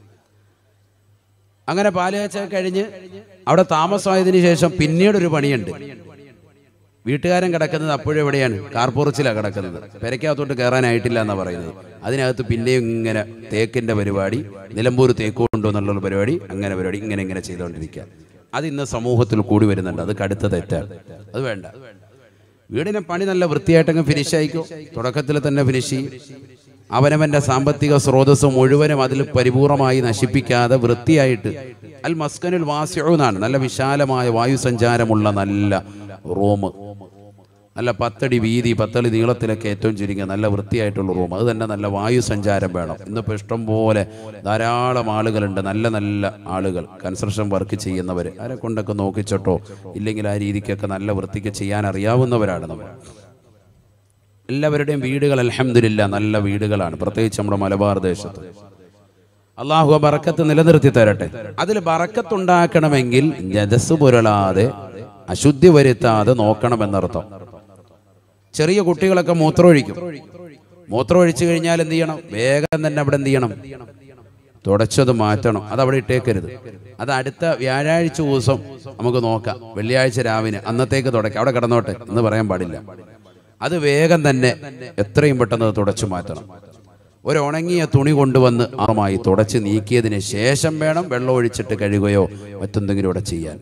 അങ്ങനെ പാലുകാച്ച കഴിഞ്ഞ് അവിടെ താമസമായതിനു ശേഷം പിന്നീട് ഒരു പണിയുണ്ട് വീട്ടുകാരൻ കിടക്കുന്നത് അപ്പോഴും എവിടെയാണ് കാർപോറച്ചിലാണ് കിടക്കുന്നത് പെരക്കകത്തോട്ട് കയറാനായിട്ടില്ല എന്നാണ് പറയുന്നത് അതിനകത്ത് പിന്നെയും ഇങ്ങനെ തേക്കിന്റെ പരിപാടി നിലമ്പൂർ തേക്ക് കൊണ്ടുവന്നുള്ള പരിപാടി അങ്ങനെ പരിപാടി ഇങ്ങനെ ഇങ്ങനെ ചെയ്തുകൊണ്ടിരിക്കുക അത് ഇന്ന് സമൂഹത്തിൽ കൂടി വരുന്നുണ്ട് അത് കടുത്ത തെറ്റാണ് അത് വേണ്ട വീടിനെ പണി നല്ല വൃത്തിയായിട്ടങ്ങ് ഫിനിഷ് ആയിക്കോ തുടക്കത്തിൽ തന്നെ ഫിനിഷ് ചെയ്യും അവനവന്റെ സാമ്പത്തിക സ്രോതസ് മുഴുവനും അതിൽ പരിപൂർണമായി നശിപ്പിക്കാതെ വൃത്തിയായിട്ട് അൽ മസ്കനുൽ വാസിഉ എന്നാണ് നല്ല വിശാലമായ വായുസഞ്ചാരമുള്ള നല്ല റൂം നല്ല പത്തടി വീതി പത്തടി നീളത്തിലൊക്കെ ഏറ്റവും ചുരുങ്ങിയ നല്ല വൃത്തിയായിട്ടുള്ള റൂം അത് തന്നെ നല്ല വായു സഞ്ചാരം വേണം ഇന്നിപ്പോൾ ഇഷ്ടം പോലെ ധാരാളം ആളുകളുണ്ട് നല്ല നല്ല ആളുകൾ കൺസ്ട്രക്ഷൻ വർക്ക് ചെയ്യുന്നവർ അവരെ കൊണ്ടൊക്കെ നോക്കിച്ചിട്ടോ ഇല്ലെങ്കിൽ ആ രീതിക്കൊക്കെ നല്ല വൃത്തിക്ക് ചെയ്യാൻ അറിയാവുന്നവരാണ് നമ്മൾ എല്ലാവരുടെയും വീടുകൾ അലഹമില്ല നല്ല വീടുകളാണ് പ്രത്യേകിച്ച് നമ്മുടെ മലബാർ ദേശത്ത് അള്ളാഹു ആ ബറക്കത്ത് നിലനിർത്തി തരട്ടെ അതിൽ ബറക്കത്തുണ്ടാക്കണമെങ്കിൽ ജതസ് പുരളാതെ അശുദ്ധി വരുത്താതെ നോക്കണമെന്നർത്ഥം ചെറിയ കുട്ടികളൊക്കെ മൂത്രമൊഴിക്കും മൂത്രമൊഴിച്ചു കഴിഞ്ഞാൽ എന്ത് ചെയ്യണം വേഗം തന്നെ അവിടെ എന്ത് ചെയ്യണം തുടച്ചത് മാറ്റണം അത് അവിടെ ഇട്ടേക്കരുത് അത് അടുത്ത വ്യാഴാഴ്ച ദിവസം നമുക്ക് നോക്കാം വെള്ളിയാഴ്ച രാവിലെ അന്നത്തേക്ക് തുടക്കാം അവിടെ കിടന്നോട്ടെ എന്ന് പറയാൻ പാടില്ല അത് വേഗം തന്നെ എത്രയും പെട്ടെന്ന് അത് തുടച്ചു മാറ്റണം ഒരു ഉണങ്ങിയ തുണി കൊണ്ടുവന്ന് ആറുമായി തുടച്ച് നീക്കിയതിന് ശേഷം വേണം വെള്ളം ഒഴിച്ചിട്ട് കഴുകുകയോ മറ്റെന്തെങ്കിലും ഇവിടെ ചെയ്യാൻ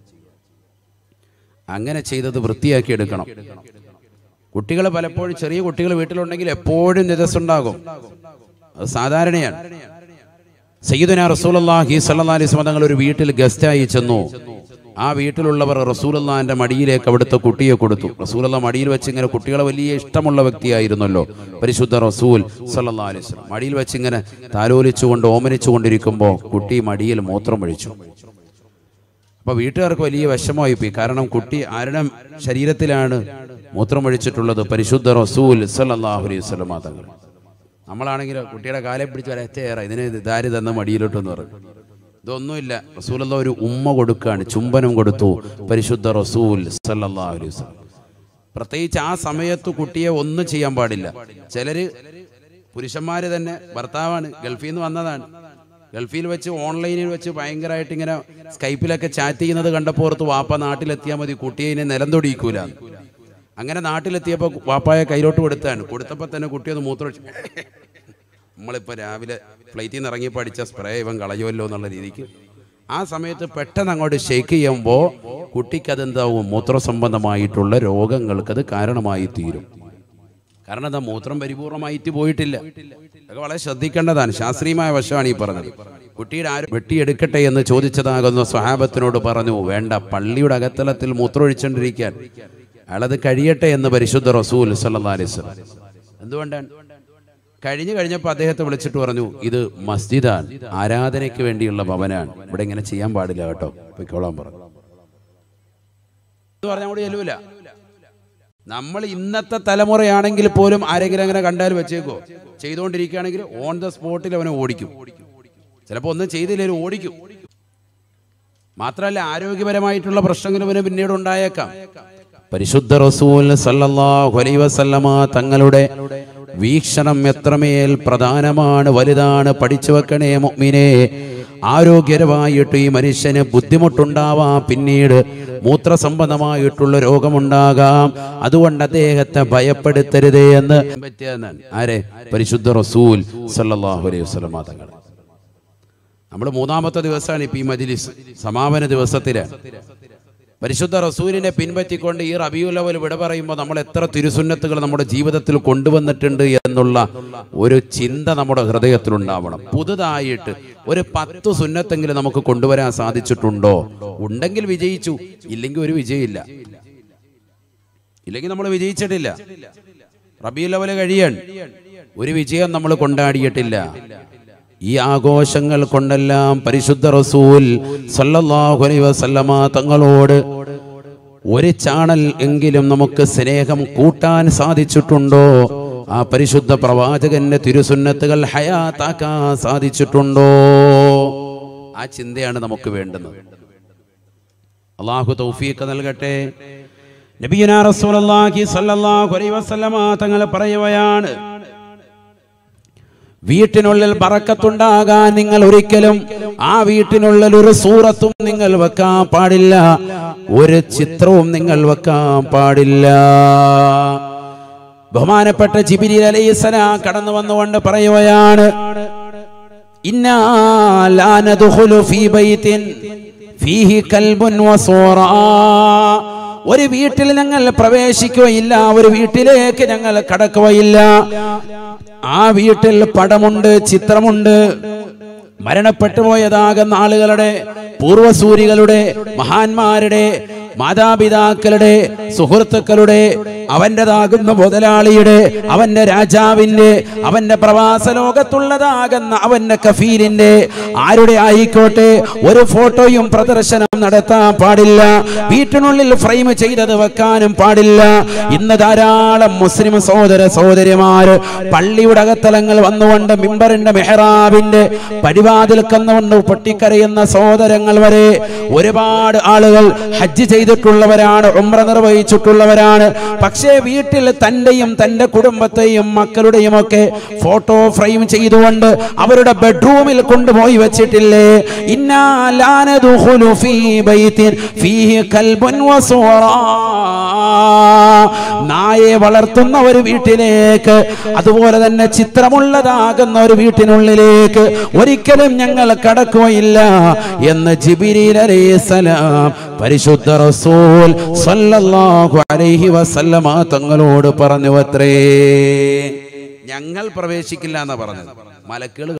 അങ്ങനെ ചെയ്തത് വൃത്തിയാക്കി എടുക്കണം കുട്ടികൾ പലപ്പോഴും ചെറിയ കുട്ടികൾ വീട്ടിലുണ്ടെങ്കിൽ എപ്പോഴും നിരസുണ്ടാകും അത് സാധാരണയാണ് സയ്യിദുന റസൂലുള്ളാഹി സ്വല്ലല്ലാഹി അലൈഹി വസല്ലം തങ്ങൾ ഒരു വീട്ടിൽ ഗസ്റ്റായി ചെന്നു ആ വീട്ടിലുള്ളവർ റസൂലുള്ളാഹിന്റെ മടിയിലേക്ക് അവിടുത്തെ കുട്ടിയെ കൊടുത്തു റസൂലുള്ള മടിയിൽ വെച്ച് ഇങ്ങനെ കുട്ടികളെ വലിയ ഇഷ്ടമുള്ള വ്യക്തിയായിരുന്നല്ലോ പരിശുദ്ധ റസൂൽ സല്ലല്ലാഹി അലൈഹി വസല്ലം മടിയിൽ വെച്ച് ഇങ്ങനെ താലോലിച്ചുകൊണ്ട് ഓമനിച്ചുകൊണ്ടിരിക്കുമ്പോൾ കുട്ടി മടിയിൽ മൂത്രം ഒഴിച്ചു അപ്പൊ വീട്ടുകാർക്ക് വലിയ വിഷമമായി പോയി കാരണം കുട്ടി ആരുടെ ശരീരത്തിലാണ് മൂത്രമൊഴിച്ചിട്ടുള്ളത് പരിശുദ്ധ റസൂൽ സല്ലല്ലാഹു അലൈഹി വസല്ലം തങ്ങൾ നമ്മളാണെങ്കിൽ കുട്ടിയുടെ കാലെ പിടിച്ച് വരച്ചേറ ഇതിന് ഇത് ഇതാര് തന്ന മടിയിലോട്ടെന്ന് പറഞ്ഞു ഇതൊന്നുമില്ല റസൂലുള്ള ഒരു ഉമ്മ കൊടുക്കുകയാണ് ചുംബനം കൊടുത്തു പരിശുദ്ധ റസൂൽ സല്ലല്ലാഹു അലൈഹി വസല്ലം പ്രത്യേകിച്ച് ആ സമയത്ത് കുട്ടിയെ ഒന്നും ചെയ്യാൻ പാടില്ല ചിലര് പുരുഷന്മാര് തന്നെ ഭർത്താവാണ് ഗൾഫിൽ നിന്ന് വന്നതാണ് ഗൾഫിൽ വെച്ച് ഓൺലൈനിൽ വെച്ച് ഭയങ്കരമായിട്ട് ഇങ്ങനെ സ്കൈപ്പിലൊക്കെ ചാറ്റ് ചെയ്യുന്നത് കണ്ടപ്പോൾ ഓർത്ത് വാപ്പ നാട്ടിലെത്തിയാൽ മതി കുട്ടിയെ ഇനി നിലം തൊടിയിക്കൂല അങ്ങനെ നാട്ടിലെത്തിയപ്പോൾ വാപ്പായെ കയ്യിലോട്ട് കൊടുത്താണ് കൊടുത്തപ്പോൾ തന്നെ കുട്ടി ഒന്ന് മൂത്രമൊഴിച്ചു നമ്മളിപ്പോൾ രാവിലെ ഫ്ലൈറ്റിൽ നിന്ന് ഇറങ്ങിയപ്പോൾ അടിച്ച സ്പ്രേ ഇവൻ കളയുമല്ലോ എന്നുള്ള രീതിക്ക് ആ സമയത്ത് പെട്ടെന്ന് അങ്ങോട്ട് ഷെയ്ക്ക് ചെയ്യുമ്പോൾ കുട്ടിക്ക് അതെന്താവും മൂത്ര സംബന്ധമായിട്ടുള്ള രോഗങ്ങൾക്കത് കാരണമായി തീരും കാരണം എന്താ മൂത്രം പരിപൂർണമായിട്ട് പോയിട്ടില്ല അതൊക്കെ വളരെ ശ്രദ്ധിക്കേണ്ടതാണ് ശാസ്ത്രീയമായ വശമാണ് ഈ പറഞ്ഞത് കുട്ടിയുടെ ആരും വെട്ടിയെടുക്കട്ടെ എന്ന് ചോദിച്ചതാകുന്ന സ്വഹാബത്തിനോട് പറഞ്ഞു വേണ്ട പള്ളിയുടെ അകത്തലത്തിൽ മൂത്രമൊഴിച്ചുകൊണ്ടിരിക്കാൻ അയാളത് കഴിയട്ടെ എന്ന് പരിശുദ്ധ റസൂൽ സല്ലല്ലാഹു അലൈഹി വസല്ലം എന്തുകൊണ്ടാണ് കഴിഞ്ഞു കഴിഞ്ഞപ്പോൾ അദ്ദേഹത്തെ വിളിച്ചിട്ട് പറഞ്ഞു ഇത് മസ്ജിദാണ് ആരാധനയ്ക്ക് വേണ്ടിയുള്ള ഭവനാണ് ഇവിടെ ഇങ്ങനെ ചെയ്യാൻ പാടില്ല കേട്ടോ പൊയ്ക്കോളാൻ പറഞ്ഞു എന്ന് പറഞ്ഞാൽ കൂടി ചെല്ലൂല നമ്മൾ ഇന്നത്തെ തലമുറയാണെങ്കിൽ പോലും ആരെങ്കിലും അങ്ങനെ കണ്ടാൽ വെച്ചേക്കോ ചെയ്തുകൊണ്ടിരിക്കുകയാണെങ്കിൽ ഓൺ ദ സ്പോട്ടിൽ അവനെ ഓടിക്കും ചിലപ്പോൾ ഒന്നും ചെയ്തില്ലെങ്കിൽ ഓടിക്കും മാത്രമല്ല ആരോഗ്യപരമായിട്ടുള്ള പ്രശ്നങ്ങൾ ഇവന് പിന്നീട് ഉണ്ടായേക്കാം പരിശുദ്ധ റസൂൽ സല്ലല്ലാഹു അലൈഹി വസല്ലമ തങ്ങളുടെ വീക്ഷണം എത്രമേൽ പ്രധാനമാണ് വലുതാണ് പഠിച്ചു വെക്കണേ മുഅ്മിനെ ആരോഗ്യപരമായിട്ട് ഈ മനുഷ്യന് ബുദ്ധിമുട്ടുണ്ടാവാം പിന്നീട് മൂത്രസംബന്ധമായിട്ടുള്ള രോഗമുണ്ടാകാം അതുകൊണ്ട് അദ്ദേഹത്തെ ഭയപ്പെടുത്തരുതേ എന്ന് പറ്റിയെന്നാണ് ആരെ പരിശുദ്ധ റസൂൽ സല്ലല്ലാഹു അലൈഹി വസല്ലമ തങ്ങൾ നമ്മൾ മൂന്നാമത്തെ ദിവസമാണ് ഇപ്പം ഈ മജിലിസ് സമാപന ദിവസത്തിലാണ് പരിശുദ്ധ റസൂലിനെ പിൻപറ്റിക്കൊണ്ട് ഈ റബിയുൽ അവൽ വിട പറയുമ്പോൾ നമ്മൾ എത്ര തിരുസുന്നത്തുകൾ നമ്മുടെ ജീവിതത്തിൽ കൊണ്ടുവന്നിട്ടുണ്ട് എന്നുള്ള ഒരു ചിന്ത നമ്മുടെ ഹൃദയത്തിലുണ്ടാവണം പുതുതായിട്ട് ഒരു പത്ത് സുന്നത്തെങ്കിലും നമുക്ക് കൊണ്ടുവരാൻ സാധിച്ചിട്ടുണ്ടോ ഉണ്ടെങ്കിൽ വിജയിച്ചു ഇല്ലെങ്കിൽ ഒരു വിജയമില്ല ഇല്ലെങ്കിൽ നമ്മൾ വിജയിച്ചിട്ടില്ല റബിയുൽ അവൽ കഴിയാൻ ഒരു വിജയം നമ്മൾ കൊണ്ടാടിയിട്ടില്ല ഈ ആഘോഷങ്ങൾ കൊണ്ടെല്ലാം പരിശുദ്ധ റസൂൽ സല്ലല്ലാഹു അലൈഹി വസല്ലമ തങ്ങളോട് ഒരു ചാണൽ എങ്കിലും നമുക്ക് സ്നേഹം കൂട്ടാൻ സാധിച്ചിട്ടുണ്ടോ ആ പരിശുദ്ധ പ്രവാചകന്റെ തിരുസുന്നത്തുകൾ ഹയാത്താക്കാൻ സാധിച്ചിട്ടുണ്ടോ ആ ചിന്തയാണ് നമുക്ക് വേണ്ടുന്നത് അള്ളാഹു തൗഫീഖ് നൽകട്ടെ നബിയുനാ റസൂലുള്ളാഹി സ്വല്ലല്ലാഹു അലൈഹി വസല്ലമ തങ്ങൾ പറയുകയാണ് വീട്ടിനുള്ളിൽ പറക്കത്തുണ്ടാകാൻ നിങ്ങൾ ഒരിക്കലും ആ വീട്ടിനുള്ളിൽ ഒരു സൂറത്തും നിങ്ങൾ വെക്കാൻ പാടില്ല ഒരു ചിത്രവും നിങ്ങൾ വെക്കാൻ പാടില്ല ബഹുമാനപ്പെട്ട ജിബിരി അലൈഹിസ്സലാം കടന്നു വന്നുകൊണ്ട് പറയുകയാണ് ഇന്നാ ലാ നദ്ഖുലു ഫീ ബൈത്തിൻ ഫീഹി കൽബുൻ വസൂറാ ഒരു വീട്ടിൽ ഞങ്ങൾ പ്രവേശിക്കുകയില്ല ഒരു വീട്ടിലേക്ക് ഞങ്ങൾ കടക്കുകയില്ല ആ വീട്ടിൽ പടമുണ്ട് ചിത്രമുണ്ട് മരണപ്പെട്ടു പോയതാകുന്ന ആളുകളുടെ പൂർവസൂരികളുടെ മഹാന്മാരുടെ മാതാപിതാക്കളുടെ സുഹൃത്തുക്കളുടെ അവൻ്റെതാകുന്ന മുതലാളിയുടെ അവന്റെ രാജാവിന്റെ അവന്റെ പ്രവാസ ലോകത്തുള്ളതാകുന്ന അവന്റെ കഫീലിന്റെ ആരുടെ ആയിക്കോട്ടെ ഒരു ഫോട്ടോയും പ്രദർശനം നടത്താൻ പാടില്ല വീട്ടിനുള്ളിൽ ഫ്രെയിം ചെയ്തത് വെക്കാനും പാടില്ല ഇന്ന് ധാരാളം മുസ്ലിം സഹോദര സഹോദരിമാര് പള്ളിയുടെ അകത്തലങ്ങൾ വന്നുകൊണ്ട് മിമ്പറിന്റെ മെഹ്റാബിന്റെ പടിവാതിൽ കന്നുകൊണ്ട് പൊട്ടിക്കരയുന്ന സഹോദരങ്ങൾ വരെ ഒരുപാട് ആളുകൾ ഹജ്ജ് ചെയ്തിട്ടുള്ളവരാണ് ഉംറ നിർവഹിച്ചിട്ടുള്ളവരാണ് പക്ഷേ വീട്ടിൽ തന്റെയും തന്റെ കുടുംബത്തെയും മക്കളുടെയും ഒക്കെ ഫോട്ടോ ഫ്രെയിം ചെയ്തുകൊണ്ട് അവരുടെ ബെഡ്റൂമിൽ കൊണ്ടുപോയി വെച്ചിട്ടില്ലേ ഇന്നാ ലാ നദ്ഖുലു ഫീ ബൈത്തിൻ ഫീഹി കൽബുൻ വസൂറാ നായെ വളർത്തുന്ന ഒരു വീട്ടിലേക്ക് അതുപോലെ തന്നെ ചിത്രമുള്ളതാകുന്ന ഒരു വീട്ടിനുള്ളിലേക്ക് ഒരിക്കലും ഞങ്ങൾ കടക്കുകയില്ല എന്ന് ജിബിരിൽ അലൈഹിസ്സലാം പരിശുദ്ധ റസൂൽ സല്ലല്ലാഹു അലൈഹി വസല്ലമ തങ്ങളോട് പറഞ്ഞു അത്രേ ഞങ്ങൾ പ്രവേശിക്കില്ല എന്നാ പറഞ്ഞത് മലക്കുകൾ